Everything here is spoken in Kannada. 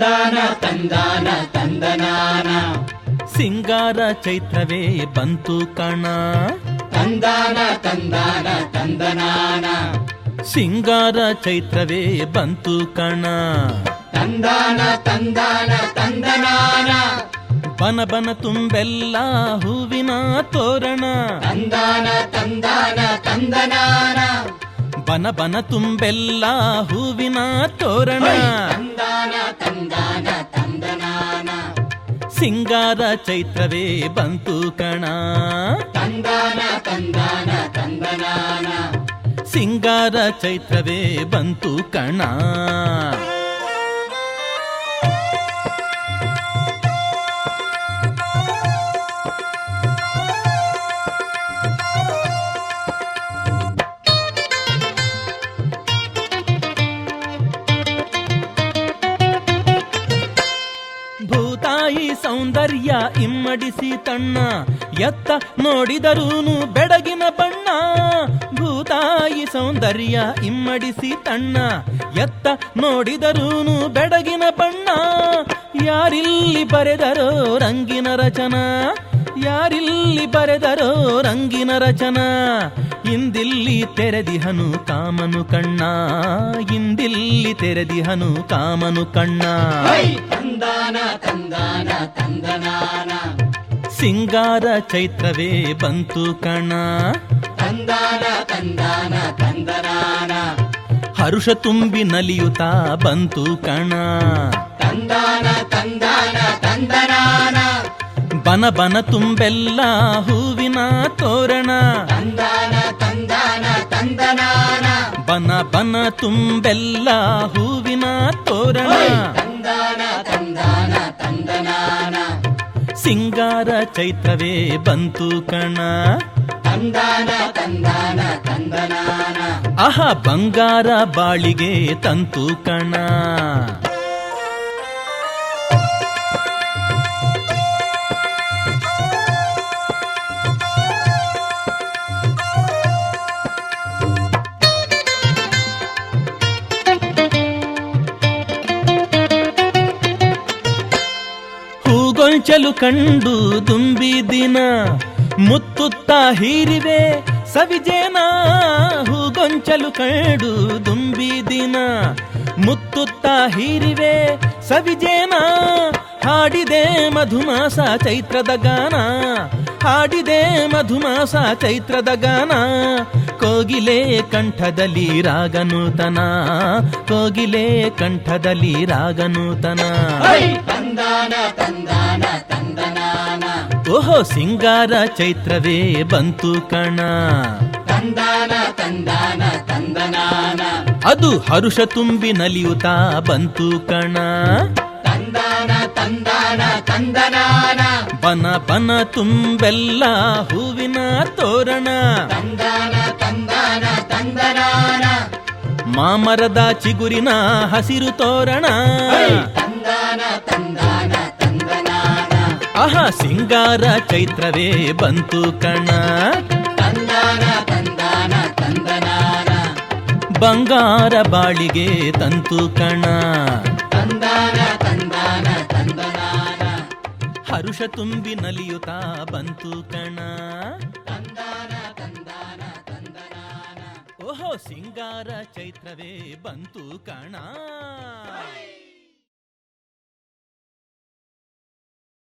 ತಂದಾನ ತಂದಾನ ತಂದನಾನ ಸಿಂಗಾರ ಚೈತ್ರವೇ ಬಂತು ಕಣ ತಂದಾನ ತಂದಾನ ತಂದನಾನ ಸಿಂಗಾರ ಚೈತ್ರವೇ ಬಂತು ಕಣ ತಂದಾನ ತಂದಾನ ತಂದನಾನ ಬನ ಬನ ತುಂಬೆಲ್ಲ ಹೂವಿನ ತೋರಣ ತಂದಾನ ತಂದಾನ ತಂದನಾನ ಬನ ಬನ ತುಂಬೆಲ್ಲ ಹೂವಿನ ತೋರಣ ತಂದಾನ ತಂದಾನ ತಂದನಾನ ಸಿಂಗಾರ ಚೈತ್ರವೇ ಬಂತು ಕಣ ತಂದಾನ ತಂದಾನ ತಂದನಾನ ಸಿಂಗಾರ ಚೈತ್ರವೇ ಬಂತು ಕಣ ಭೂತಾಯಿ ಸೌಂದರ್ಯ ಇಮ್ಮಡಿಸಿ ತಣ್ಣ ಎತ್ತ ನೋಡಿದರೂನು ಬೆಡಗಿನ ಬಣ್ಣ ಭೂತಾಯಿ ಸೌಂದರ್ಯ ಇಮ್ಮಡಿಸಿ ತಣ್ಣ ಎತ್ತ ನೋಡಿದರೂನು ಬೆಡಗಿನ ಬಣ್ಣ ಯಾರಿಲ್ಲಿ ಬರೆದರೋ ರಂಗಿನ ರಚನ ಯಾರಿಲ್ಲಿ ಬರೆದರೋ ರಂಗಿನ ರಚನ ಇಂದಿಲ್ಲಿ ತೆರೆದಿಹನು ಕಾಮನು ಕಣ್ಣ ಇಂದಿಲ್ಲಿ ತೆರೆದಿಹನು ಕಾಮನು ಕಣ್ಣ ಹೈ ತಂದಾನ ತಂದಾನ ತಂದನಾನ ಸಿಂಗಾರ ಚೈತ್ರವೇ ಬಂತು ಕಣ ತಂದಾನ ತಂದಾನ ತಂದನಾನ ಹರುಷ ತುಂಬಿ ನಲಿಯುತ್ತಾ ಬಂತು ಕಣ ತಂದಾನ ತಂದಾನ ತಂದನಾನ ಬನ ಬನ ತುಂಬೆಲ್ಲ ಹೂವಿನ ತೋರಣ ತಂದಾನ ತಂದಾನ ತಂದನಾನ ಬನ ಬನ ತುಂಬೆಲ್ಲ ಹೂವಿನ ತೋರಣ ತಂದಾನ ತಂದಾನ ತಂದನಾನ ಸಿಂಗಾರ ಚೈತ್ರವೇ ಬಂತು ಕಣ ತಂದಾನ ತಂದಾನ ತಂದನಾನ ಆಹ ಬಂಗಾರ ಬಾಳಿಗೆ ತಂತು ಕಣ ಹೂಗೊಂಚಲು ಕಂಡು ದುಂಬಿ ದಿನ ಮುತ್ತುತ್ತ ಹೀರಿವೆ ಸವಿಜೇನ ಹೂಗೊಂಚಲು ಕಂಡು ದುಂಬಿ ದಿನ ಮುತ್ತುತ್ತ ಹೀರಿವೆ ಸವಿಜೇನ ಹಾಡಿದೆ ಮಧುಮಾಸ ಚೈತ್ರದ ಗಾನ ಹಾಡಿದೆ ಮಧುಮಾಸ ಚೈತ್ರದ ಗಾನ ಕೋಗಿಲೆ ಕಂಠದಲ್ಲಿ ರಾಗನೂತನ ಕೋಗಿಲೆ ಕಂಠದಲ್ಲಿ ರಾಗನೂತನ ಹೈ ತಂದಾನ ತಂದಾನ ತಂದನಾನ ಓಹೋ ಸಿಂಗಾರ ಚೈತ್ರವೇ ಬಂತು ಕಣ ತಂದಾನ ತಂದಾನ ತಂದನಾನ ಅದು ಹರುಷ ತುಂಬಿ ನಲಿಯುತ್ತಾ ಬಂತು ಕಣ ತಂದಾನ ತಂದಾನ ತಂದನಾನ ಬನ ಬನ ತುಂಬೆಲ್ಲ ಹೂವಿನ ತೋರಣ ತಂದಾನ ತಂದಾನ ತಂದನಾನ ಮಾಮರದ ಚಿಗುರಿನ ಹಸಿರು ತೋರಣ ಹೈ ತಂದಾನ ತಂದಾನ ತಂದನಾನ ಆಹಾ ಸಿಂಗಾರ ಚೈತ್ರವೇ ಬಂತು ಕಣ ತಂದಾನ ತಂದಾನ ತಂದನಾನ ಬಂಗಾರ ಬಾಳಿಗೆ ತಂತು ಕಣ ತಂದಾನ ತಂದಾನ ತಂದನಾನ ಹರುಷ ತುಂಬಿ ನಲಿಯುತ್ತಾ ಬಂತು ಕಣ ತಂದಾನ ತಂದಾನ ತಂದನಾನ ಓಹೋ ಸಿಂಗಾರ ಚೈತ್ರವೇ ಬಂತು ಕಣ